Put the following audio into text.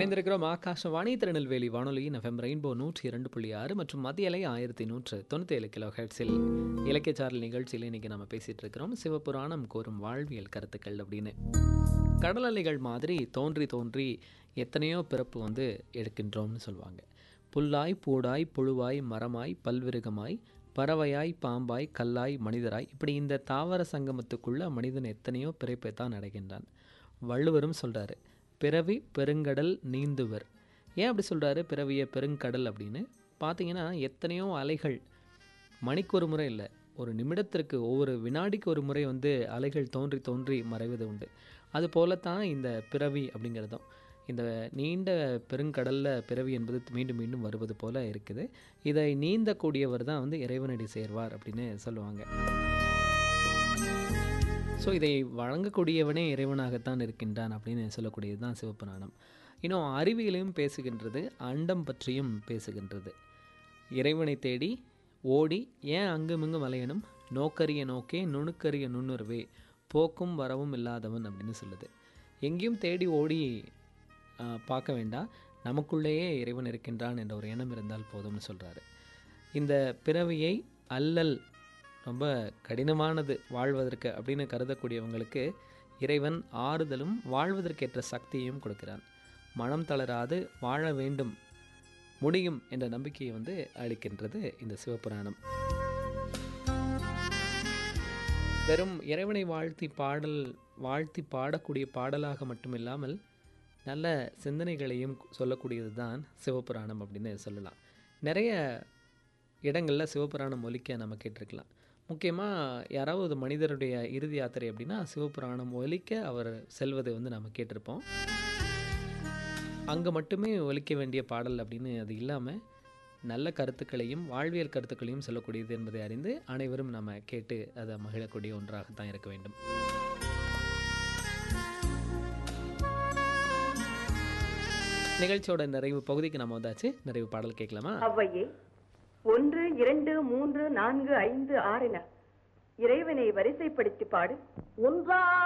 இணைந்திருக்கிறோம் ஆகாஷவாணி திருநெல்வேலி வானொலி November rainbow நூற்றி இரண்டு புள்ளி ஆறு மற்றும் மத்திய அலை ஆயிரத்தி நூற்று தொண்ணூற்றி ஏழு கிலோ ஹெட்ஸில் இலக்கியச்சாரல் நிகழ்ச்சியில் இன்னைக்கு நம்ம பேசிட்டு இருக்கிறோம் சிவபுராணம் கோரும் வாழ்வியல் கருத்துக்கள் அப்படின்னு கடல் அலைகள் மாதிரி தோன்றி தோன்றி எத்தனையோ பிறப்பு வந்து எடுக்கின்றோம்னு சொல்லுவாங்க புல்லாய் பூடாய் புழுவாய் மரமாய் பல்விருகமாய் பறவையாய் பாம்பாய் கல்லாய் மனிதராய் இப்படி இந்த தாவர சங்கமத்துக்குள்ள மனிதன் எத்தனையோ பிறப்பை தான் அடைகின்றான் வள்ளுவரும் சொல்றாரு பிறவி பெருங்கடல் நீந்துவர் ஏன் அப்படி சொல்றாரு பிறவிய பெருங்கடல் அப்படின்னு பார்த்தீங்கன்னா எத்தனையோ அலைகள் மணிக்கு ஒரு முறை இல்லை ஒரு நிமிடத்திற்கு ஒவ்வொரு வினாடிக்கு ஒரு முறை வந்து அலைகள் தோன்றி தோன்றி மறைவது உண்டு அது போலத்தான் இந்த பிறவி அப்படிங்கிறதும் இந்த நீண்ட பெருங்கடலில் பிறவி என்பது மீண்டும் மீண்டும் வருவது போல இருக்குது இதை நீந்தக்கூடியவர் தான் வந்து இறைவனடி சேர்வார் அப்படின்னு சொல்லுவாங்க ஸோ இதை வழங்கக்கூடியவனே இறைவனாகத்தான் இருக்கின்றான் அப்படின்னு சொல்லக்கூடியது தான் சிவபுராணம் இன்னும் அறிவியலையும் பேசுகின்றது அண்டம் பற்றியும் பேசுகின்றது இறைவனை தேடி ஓடி ஏன் அங்குமிங்கும் அலையணும் நோக்கரிய நோக்கே நுணுக்கரிய நுண்ணுறவே போக்கும் வரவும் இல்லாதவன் அப்படின்னு சொல்லுது எங்கேயும் தேடி ஓடி ஆ, பார்க்க வேண்டாம் நமக்குள்ளேயே இறைவன் இருக்கின்றான் என்ற ஒரு எண்ணம் இருந்தால் போதும்னு சொல்கிறாரு இந்த பிறவியை அல்லல் ரொம்ப கடினமானது வாழ்வதற்கு அப்படின்னு கருதக்கூடியவங்களுக்கு இறைவன் ஆறுதலும் வாழ்வதற்கேற்ற சக்தியையும் கொடுக்கிறான் மனம் தளராது வாழ வேண்டும் முடியும் என்ற நம்பிக்கையை வந்து அளிக்கின்றது இந்த சிவபுராணம் வெறும் இறைவனை வாழ்த்தி பாடல் வாழ்த்தி பாடக்கூடிய பாடலாக மட்டுமில்லாமல் நல்ல சிந்தனைகளையும் சொல்லக்கூடியது தான் சிவபுராணம் அப்படின்னு சொல்லலாம் நிறைய இடங்களில் சிவபுராணம் ஒலிக்க நம்ம கேட்டிருக்கலாம் முக்கியமாக யாராவது மனிதருடைய இறுதி யாத்திரை அப்படின்னா சிவபுராணம் ஒலிக்க அவர் செல்வதை வந்து நம்ம கேட்டிருப்போம் அங்கே மட்டுமே ஒலிக்க வேண்டிய பாடல் அப்படின்னு அது இல்லாமல் நல்ல கருத்துக்களையும் வாழ்வியல் கருத்துக்களையும் சொல்லக்கூடியது என்பதை அறிந்து அனைவரும் நம்ம கேட்டு அதை மகிழக்கூடிய ஒன்றாகத்தான் இருக்க வேண்டும் நிகழ்ச்சியோட நிறைவு பகுதிக்கு நம்ம வந்தாச்சு நிறைவு பாடல் கேட்கலாமா அவ்வையே ஒன்று இரண்டு மூன்று நான்கு ஐந்து ஆறு என இறைவனை வரிசைப்படுத்தி பாடு ஒன்றா